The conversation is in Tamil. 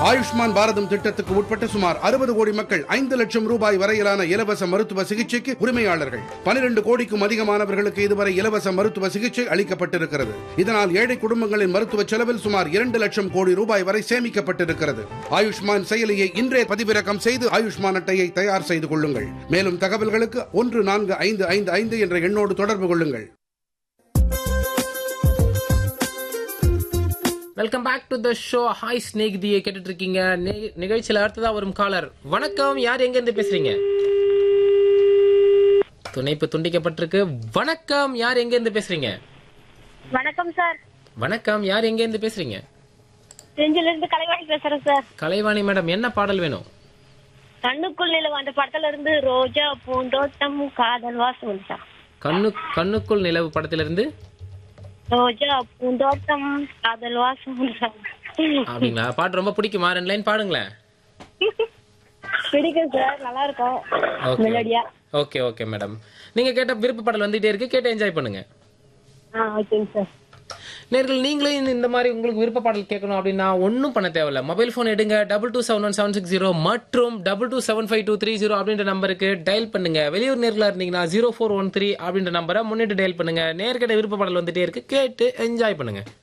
ஆயுஷ்மான் பாரதம் திட்டத்துக்கு உட்பட்ட சுமார் அறுபது கோடி மக்கள் ஐந்து லட்சம் ரூபாய் வரையிலான இலவச மருத்துவ சிகிச்சைக்கு உரிமையாளர்கள் பனிரெண்டு கோடிக்கும் அதிகமானவர்களுக்கு இதுவரை இலவச மருத்துவ சிகிச்சை அளிக்கப்பட்டிருக்கிறது இதனால் ஏழை குடும்பங்களின் மருத்துவ செலவில் சுமார் இரண்டு லட்சம் கோடி ரூபாய் வரை சேமிக்கப்பட்டிருக்கிறது ஆயுஷ்மான் செயலியை இன்றே பதிவிறக்கம் செய்து ஆயுஷ்மான் அட்டையை தயார் செய்து கொள்ளுங்கள் மேலும் தகவல்களுக்கு ஒன்று நான்கு ஐந்து ஐந்து ஐந்து என்ற எண்ணோடு தொடர்பு கொள்ளுங்கள் welcome back to the show hi ஸ்னேக் தியை கேட்டுட்டு இருக்கீங்க நி- நிகழ்ச்சியில அடுத்ததா வரும் காலர் வணக்கம் யார் எங்க இருந்து பேசுறீங்க துணைப்பு துண்டிக்கப்பட்டிருக்கு வணக்கம் யார் எங்க இருந்து பேசுறீங்க வணக்கம் சார் வணக்கம் யார் எங்க இருந்து பேசுறீங்க செஞ்சில இருந்து கலைவாணி பேசுறேன் சார் கலைவாணி மேடம் என்ன பாடல் வேணும் கண்ணுக்குள் நிலவு அந்த படத்துல இருந்து ரோஜா பூந்தோட்டம் காதல் வாசம் சார் கண்ணு கண்ணுக்குள் நிலவு படத்திலிருந்து ரோஜா பூந்தோட்டம் காதல் வாசம் சார் அப்படிங்களா பாட்டு ரொம்ப பிடிக்குமா ரெண்டு லைன் பாடுங்களேன் பிடிக்கும் சார் நல்லா இருக்கும் ஓகே மெலடியா ஓகே ஓகே மேடம் நீங்க கேட்ட விருப்ப பாடல் வந்துட்டே இருக்கு கேட்டு என்ஜாய் பண்ணுங்க ஆ ஓகேங்க சார் நேர்கள் நீங்களே இந்த- இந்த மாதிரி உங்களுக்கு விருப்ப பாடல் கேட்கணும் அப்படின்னா ஒன்றும் பண்ண தேவையில்ல மொபைல் ஃபோன் எடுங்க double two seven one seven six zero மற்றும் double two seven five two three zero அப்படின்ற நம்பருக்கு டயல் பண்ணுங்க வெளியூர் நேர்களா இருந்தீங்கன்னா ஜீரோ ஃபோர் ஒன் த்ரீ அப்படின்ற நம்பரை முன்னிட்டு டயல் பண்ணுங்க நேர்கிட்ட விருப்ப பாடல் வந்துட்டே இருக்கு கேட்டு என்ஜாய் பண்ணுங்க